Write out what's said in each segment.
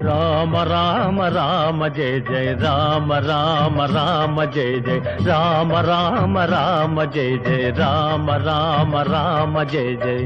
రామ రామ రామ జయ జయ రామ రామ రామ జయ జయ రామ రామ రామ జయ జయ రామ రామ రామ జయ జయ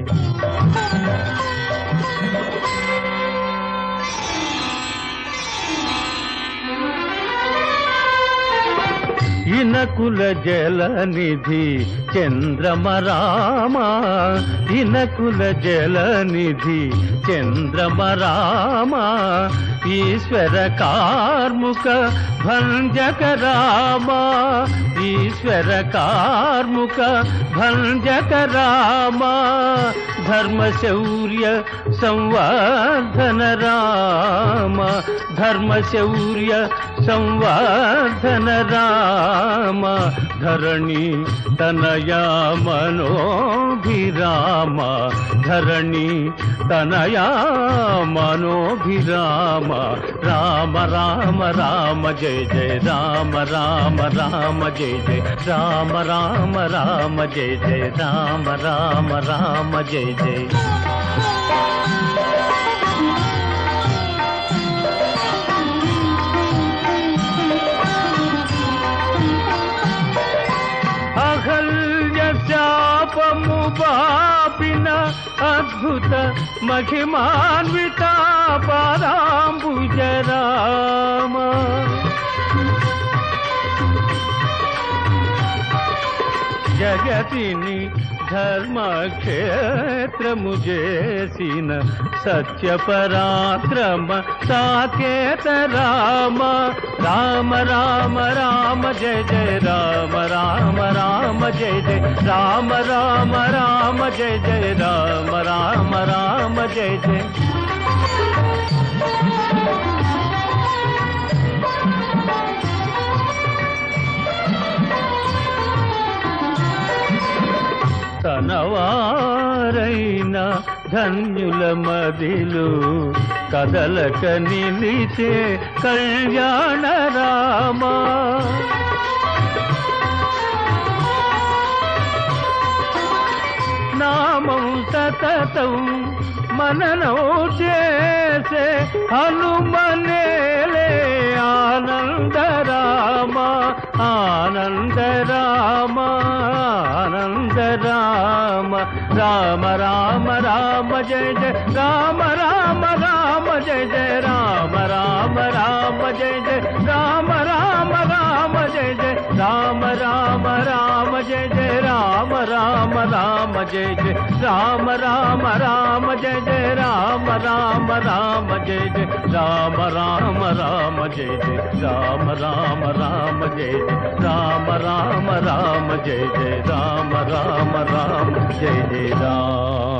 ఇనకుల జలనిధి చంద్రమ రామ ఇనకుల జలనిధి చంద్రమ రామ ఈశ్వర కార్ముక భంజక రామ ఈశ్వర కార్ముక భంజక రామ ధర్మ శౌర్య సంవర్ధన రామ ధర్మ శౌర్య సంవర్ధన రామ ధరణి తనయా మనోభిరామ ధరణి తనయా మనోభిరామ రామ రామ రామ జయ జయ రామ రామ రామ జయ జయ రామ రామ రామ జయ జయ రామ రామ రామ జయ జయ అహల్య శాపము బాపిన అద్భుత మహిమాన్విత పాదాంబుజరామ జగతిని ధర్మక్షేత్రము చేసిన సత్య పరాక్రమ సాకేత రామ రామ రామ రామ జయ జయ రామ రామ రామ జయ జయ రామ రామ రామ జయ జయ రామ రామ రామ జయ జయ తనవారైన ధన్యుల మదిలు కదలక నిలిచే కళ్యాణ రామ నామం సతతం మననం చేసే హనుమనేలే ఆనంద రామ ఆనంద రామ ఆనంద రామ రామ రామ రామ జయ జయ రామ రామ రామ జయ జయ రామ రామ రామ జయ జయ రామ రామ రామ జయ జయ రామ రామ రామ జయ జయ రామ రామ రామ జయ జయ రామ రామ రామ జయ జయ రామ రామ రామ జయ జయ రామ రామ రామ జయ జయ రామ రామ రామ జయ జయ రామ రామ రామ జయ జయ రామ రామ రామ జయ జయ రామ